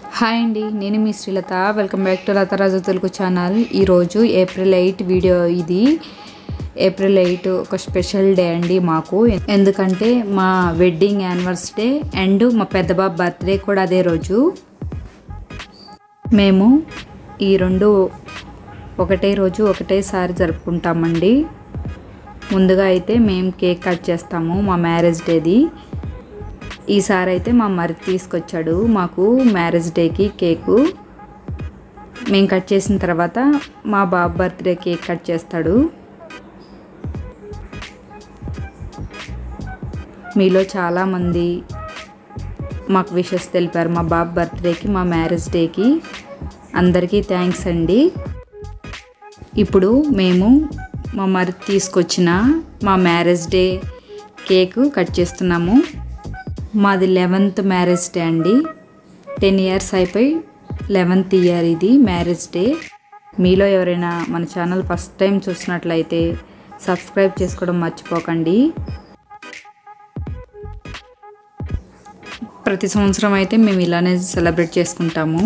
hi అండి నేను మీ Srilatha welcome back to Latha Raju Telugu channel ఈరోజు ఏప్రిల్ ఎయిట్ వీడియో ఇది ఏప్రిల్ ఎయిట్ ఒక స్పెషల్ డే అండి మాకు ఎందుకంటే మా వెడ్డింగ్ యానివర్సరీ అండ్ మా పెద్ద బాబు బర్త్డే కూడా అదే రోజు మేము ఈ రెండు ఒకటే రోజు ఒకటేసారి జరుపుకుంటామండి ముందుగా అయితే మేము కేక్ కట్ చేస్తాము మా మ్యారేజ్ డేది ఈసారి అయితే మా మరి తీసుకొచ్చాడు మాకు మ్యారేజ్ డేకి కేకు మేము కట్ చేసిన తర్వాత మా బాబు బర్త్డే కేక్ కట్ చేస్తాడు మీలో చాలామంది మాకు విషెస్ తెలిపారు మా బాబు బర్త్డేకి మా మ్యారేజ్ డేకి అందరికీ థ్యాంక్స్ అండి ఇప్పుడు మేము మా మరి తీసుకొచ్చిన మా మ్యారేజ్ డే కేక్ కట్ చేస్తున్నాము మాది లెవెన్త్ మ్యారేజ్ డే అండి టెన్ ఇయర్స్ అయిపోయి లెవెన్త్ ఇయర్ ఇది మ్యారేజ్ డే మీలో ఎవరైనా మన ఛానల్ ఫస్ట్ టైం చూసినట్లయితే సబ్స్క్రైబ్ చేసుకోవడం మర్చిపోకండి ప్రతి సంవత్సరం అయితే మేము ఇలానే సెలబ్రేట్ చేసుకుంటాము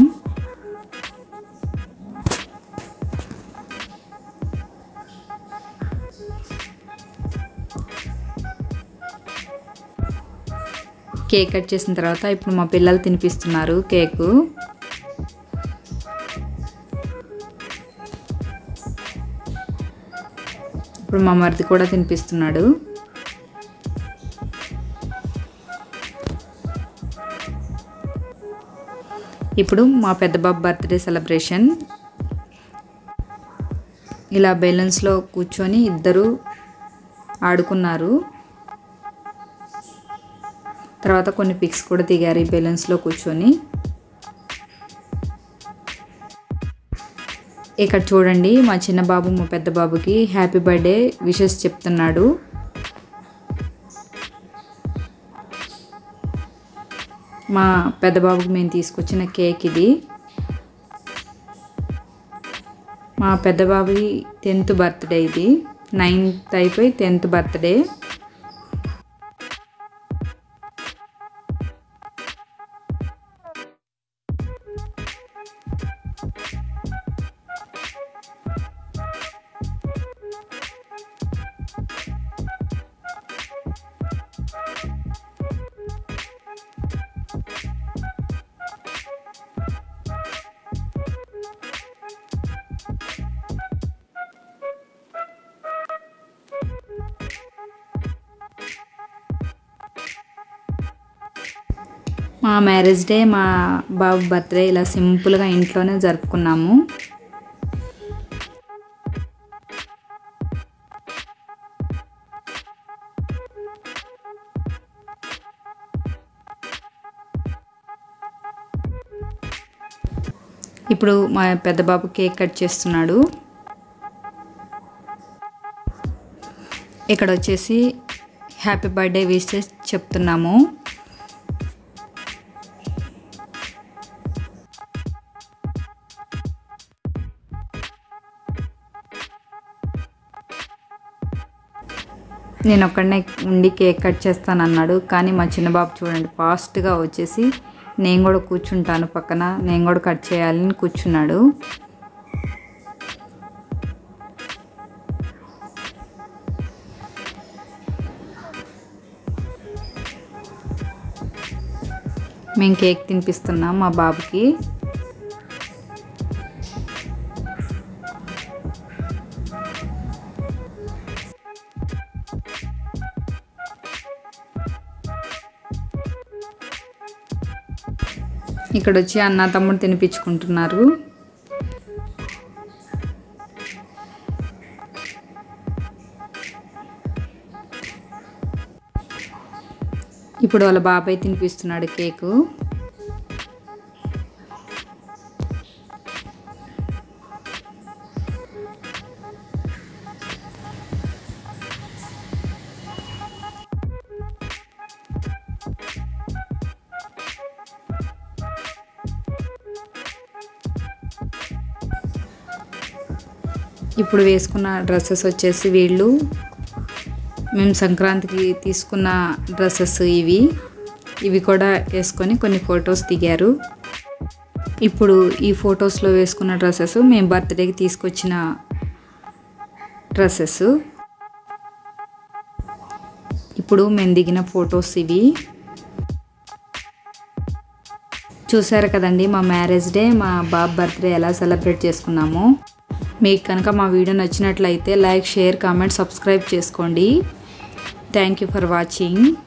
కేక్ కట్ చేసిన తర్వాత ఇప్పుడు మా పిల్లలు తినిపిస్తున్నారు కేకు ఇప్పుడు మా మరిది కూడా తినిపిస్తున్నాడు ఇప్పుడు మా పెద్ద బాబు బర్త్డే సెలబ్రేషన్ ఇలా బెలూన్స్లో కూర్చొని ఇద్దరు ఆడుకున్నారు తర్వాత కొన్ని పిక్స్ కూడా దిగారు ఈ బెలూన్స్లో కూర్చొని ఇక్కడ చూడండి మా చిన్న బాబు మా పెద్ద బాబుకి హ్యాపీ బర్త్డే విషెస్ చెప్తున్నాడు మా పెద్ద బాబుకి మేము తీసుకొచ్చిన కేక్ ఇది మా పెద్ద బాబుకి టెన్త్ బర్త్డే ఇది నైన్త్ అయిపోయి టెన్త్ బర్త్డే మా మ్యారేజ్ డే మా బాబు బర్త్డే ఇలా సింపుల్గా ఇంట్లోనే జరుపుకున్నాము ఇప్పుడు మా పెద్ద బాబు కేక్ కట్ చేస్తున్నాడు ఇక్కడ వచ్చేసి హ్యాపీ బర్త్డే విషెస్ చెప్తున్నాము నేను ఒక్కడనే ఉండి కేక్ కట్ చేస్తాను అన్నాడు కానీ మా చిన్న బాబు చూడండి ఫాస్ట్గా వచ్చేసి నేను కూడా కూర్చుంటాను పక్కన నేను కూడా కట్ చేయాలని కూర్చున్నాడు మేము కేక్ తినిపిస్తున్నాం మా బాబుకి ఇక్కడ వచ్చి అన్న తమ్ముడు తినిపించుకుంటున్నారు ఇప్పుడు వాళ్ళ బాబాయ్ తినిపిస్తున్నాడు కేకు ఇప్పుడు వేసుకున్న డ్రెస్సెస్ వచ్చేసి వీళ్ళు మేము సంక్రాంతికి తీసుకున్న డ్రెస్సెస్ ఇవి ఇవి కూడా వేసుకొని కొన్ని ఫొటోస్ దిగారు ఇప్పుడు ఈ ఫొటోస్లో వేసుకున్న డ్రెస్సెస్ మేము బర్త్డేకి తీసుకొచ్చిన డ్రెస్సెస్ ఇప్పుడు మేము దిగిన ఫొటోస్ ఇవి చూసారు కదండి మా మ్యారేజ్ డే మా బాబ్ బర్త్డే ఎలా సెలబ్రేట్ చేసుకున్నామో మీకు కనుక మా వీడియో నచ్చినట్లయితే లైక్ షేర్ కామెంట్ సబ్స్క్రైబ్ చేసుకోండి థ్యాంక్ యూ ఫర్ వాచింగ్